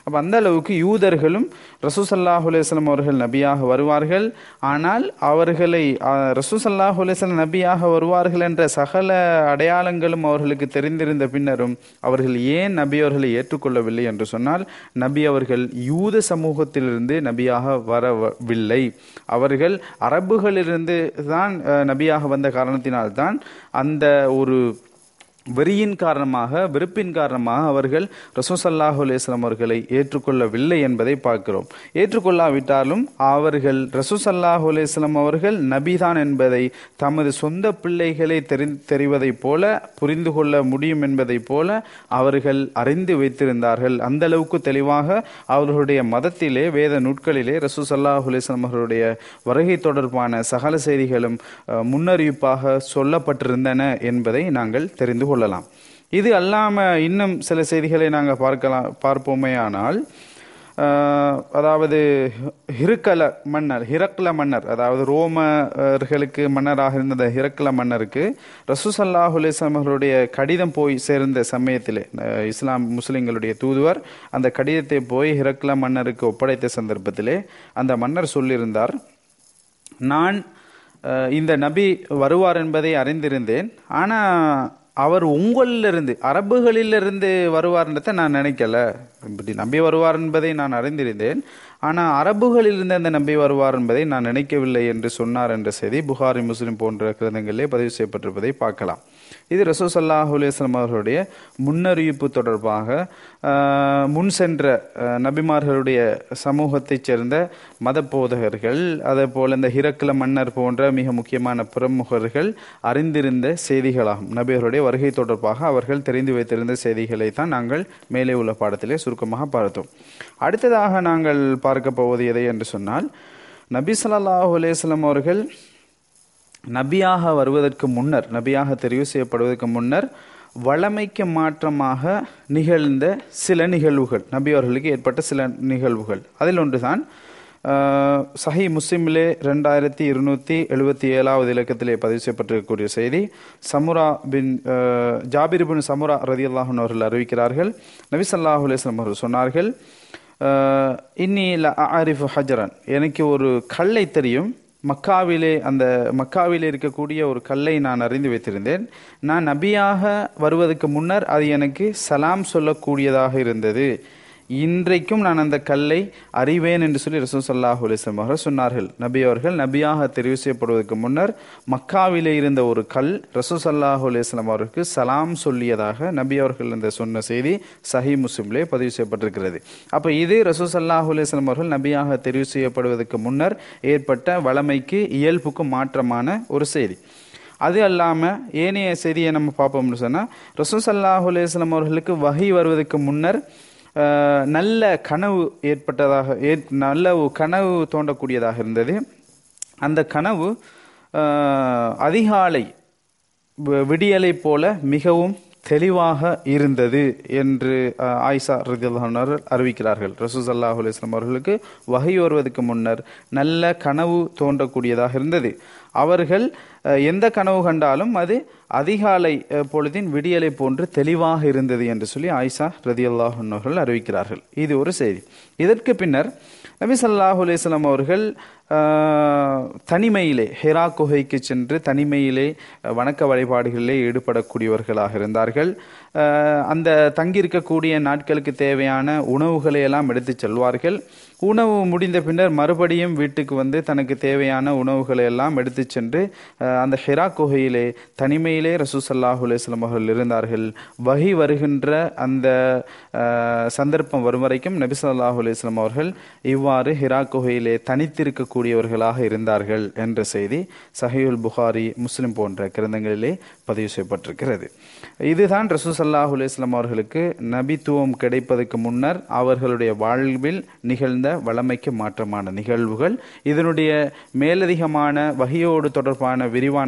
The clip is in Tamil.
அப்போ அந்த அளவுக்கு யூதர்களும் ரசூசல்லாஹு அலையம் அவர்கள் நபியாக வருவார்கள் ஆனால் அவர்களை ரசூசல்லாஹு அலையம் நபியாக வருவார்கள் என்ற சகல அடையாளங்களும் அவர்களுக்கு தெரிந்திருந்த பின்னரும் அவர்கள் ஏன் நபி அவர்களை ஏற்றுக்கொள்ளவில்லை என்று சொன்னால் நபி அவர்கள் யூத சமூகத்திலிருந்து நபியாக வரவில்லை அவர்கள் அரபுகளிலிருந்து தான் அஹ், நபியாக வந்த காரணத்தினால்தான் அந்த ஒரு வெறியின் காரணமாக வெறுப்பின் காரணமாக அவர்கள் ரசூசல்லாஹு அலேஸ்லாம் அவர்களை ஏற்றுக்கொள்ளவில்லை என்பதை பார்க்கிறோம் ஏற்றுக்கொள்ளாவிட்டாலும் அவர்கள் ரசூசல்லாஹு அலேஸ்லாம் அவர்கள் நபிதான் என்பதை தமது சொந்த பிள்ளைகளை தெரி தெரிவதைப் போல புரிந்து கொள்ள முடியும் என்பதைப் போல அவர்கள் அறிந்து வைத்திருந்தார்கள் அந்த அளவுக்கு தெளிவாக அவர்களுடைய மதத்திலே வேத நூட்களிலே ரசூசல்லாஹு அலேஸ்லாம் அவர்களுடைய வருகை தொடர்பான சகல செய்திகளும் அஹ், முன்னறிவிப்பாக சொல்லப்பட்டிருந்தன என்பதை நாங்கள் தெரிந்து கொள்ளலாம் இது அல்லாம இன்னும் சில செய்திகளை நாங்கள் பார்க்கலாம் பார்ப்போமே ஆனால் ஆஹ், அதாவது ஹிருக்கல மன்னர் ஹிரக்ல மன்னர் அதாவது ரோமர்களுக்கு மன்னராக இருந்த அந்த ஹிரக்ல மன்னருக்கு ரசூசல்லாஹு அலிஸ்லாம் அவர்களுடைய கடிதம் போய் சேர்ந்த சமயத்திலே அஹ், இஸ்லாம் முஸ்லிம்களுடைய தூதுவர் அந்த கடிதத்தை போய் ஹிரக்ல மன்னருக்கு ஒப்படைத்த சந்தர்ப்பத்திலே அந்த மன்னர் சொல்லியிருந்தார் நான் அஹ், இந்த நபி வருவார் என்பதை அறிந்திருந்தேன் ஆனா அவர் உங்களிலிருந்து அரபுகளிலிருந்து வருவார்ன்றதை நான் நினைக்கல இப்படி நம்பி வருவார் என்பதை நான் அறிந்திருந்தேன் ஆனால் அரபுகளிலிருந்து அந்த நம்பி வருவார் என்பதை நான் நினைக்கவில்லை என்று சொன்னார் என்ற செய்தி புகாரி முஸ்லிம் போன்ற கிரந்தங்களிலே பதிவு செய்யப்பட்டிருப்பதை பார்க்கலாம் இது ரசூல் சல்லாஹூ அலுவலம் அவர்களுடைய முன்னறிவிப்பு தொடர்பாக ஆஹ், முன் சென்ற ஆஹ், நபிமார்களுடைய சமூகத்தைச் சேர்ந்த மத போதகர்கள் அதே போல இந்த ஹிரக்கில மன்னர் போன்ற மிக முக்கியமான பிரமுகர்கள் அறிந்திருந்த செய்திகளாகும் நபிகளுடைய வருகை தொடர்பாக அவர்கள் தெரிந்து வைத்திருந்த செய்திகளை தான் நாங்கள் மேலே உள்ள பாடத்திலே சுருக்கமாக பார்த்தோம் அடுத்ததாக நாங்கள் பார்க்க போவது எதை என்று சொன்னால் நபி ஸல்லல்லாஹு அலைஹி வஸல்லம் அவர்கள் நபியாக வருவதற்கு முன்னர் நபியாக தெரிவு செய்யப்படுவதற்கு முன்னர் வளமைக்கு மாற்றமாக நிகழ்ந்த சில நிகழ்வுகள் நபி அவர்களுக்கு ஏற்பட்ட சில நிகழ்வுகள் அதில் ஒன்றுதான் ஆஹ், சஹி முஸ்லிமிலே ரெண்டாயிரத்தி இருநூத்தி எழுபத்தி ஏழாவது இலக்கத்திலே பதிவு செய்யப்பட்டிருக்கக்கூடிய செய்தி சமுரா பின் ஆஹ், ஜாபிர் பின் சமுரா ரதி அல்லாஹன் அவர்கள் அறிவிக்கிறார்கள் நபி ஸல்லல்லாஹு அலைஹி வஸல்லம் அவர்கள் சொன்னார்கள் ஆஹ், இன்னி ல அரிஃபு ஹஜரன் எனக்கு ஒரு கல்லை தெரியும் மக்காவிலே அந்த மக்காவிலே இருக்கக்கூடிய ஒரு கல்லை நான் அறிந்து வைத்திருந்தேன் நான் நபியாக வருவதற்கு முன்னர் அது எனக்கு சலாம் சொல்லக்கூடியதாக இருந்தது இன்றைக்கும் நான் அந்த கல்லை அறிவேன் என்று சொல்லி ரசூல் சல்லாஹூ அலிஸ்லாம் அவர்கள் சொன்னார்கள் நபி அவர்கள் நபியாக தெரிவு செய்யப்படுவதற்கு முன்னர் மக்காவிலே இருந்த ஒரு கல் ரசூல் சல்லாஹூ அலிஸ்லாம் அவருக்கு சலாம் சொல்லியதாக நபி அவர்கள் இந்த சொன்ன செய்தி சஹி முஸ்லிம்லே பதிவு செய்யப்பட்டிருக்கிறது அப்போ இது ரசூல் சல்லாஹூ அலிஸ்லாம் அவர்கள் நபியாக தெரிவு செய்யப்படுவதற்கு முன்னர் ஏற்பட்ட வளமைக்கு இயல்புக்கு மாற்றமான ஒரு செய்தி அது அல்லாமல் ஏனைய செய்தியை நம்ம பார்ப்போம்னு சொன்னால் ரசூல் சல்லாஹூ அலையம் அவர்களுக்கு வகை வருவதற்கு முன்னர் அஹ், நல்ல கனவு ஏற்பட்டதாக ஏற் நல்ல ஒரு கனவு தோண்டக்கூடியதாக இருந்தது அந்த கனவு அஹ், அதிகாலை வி- விடியலை போல மிகவும் தெளிவாக இருந்தது என்று அஹ், ஆயிஷா ரதியல்லாஹர் அறிவிக்கிறார்கள் ரசூல் சல்லாஹூ அலிஸ்லாம் அவர்களுக்கு வகை வருவதற்கு முன்னர் நல்ல கனவு தோன்றக்கூடியதாக இருந்தது அவர்கள் அஹ், எந்த கனவு கண்டாலும் அது அதிகாலை அஹ், பொழுதின் விடியலை போன்று தெளிவாக இருந்தது என்று சொல்லி ஆயிஷா ரதியல்லாஹன் அவர்கள் அறிவிக்கிறார்கள் இது ஒரு செய்தி இதற்கு பின்னர் நபி ஸல்லல்லாஹு அலைஹி வஸல்லம் அவர்கள் ஆஹ், தனிமையிலே ஹெரா குகைக்கு சென்று தனிமையிலே அஹ், வணக்க வழிபாடுகளிலே ஈடுபடக்கூடியவர்களாக இருந்தார்கள் ஆஹ், அந்த தங்கியிருக்கக்கூடிய நாட்களுக்கு தேவையான உணவுகளை எல்லாம் எடுத்துச் செல்வார்கள் உணவு முடிந்த பின்னர் மறுபடியும் வீட்டுக்கு வந்து தனக்கு தேவையான உணவுகளை எல்லாம் எடுத்துச் சென்று அஹ், அந்த ஹெரா குகையிலே தனிமையிலே ரசூ சல்லாஹூ அலையம் அவர்கள் இருந்தார்கள் வகி வருகின்ற அந்த அஹ், சந்தர்ப்பம் வரும் வரைக்கும் நபி ஸல்லல்லாஹு அலைஹி வஸல்லம் அவர்கள் இவ்வாறு ஹிரா குகையிலே தனித்திருக்கக்கூடியவர்களாக இருந்தார்கள் என்ற செய்தி சஹீஹுல் புகாரி முஸ்லிம் போன்ற கிரந்தங்களிலே பதிவு செய்யப்பட்டிருக்கிறது இதுதான் ரசூ சல்லாஹூ அலையம் அவர்களுக்கு நபித்துவம் கிடைப்பதற்கு முன்னர் அவர்களுடைய வாழ்வில் நிகழ்ந்த வளமைக்கு மாற்றமான நிகழ்வுகள் இதனுடைய மேலதிகமான வகையோடு தொடர்பான விரிவான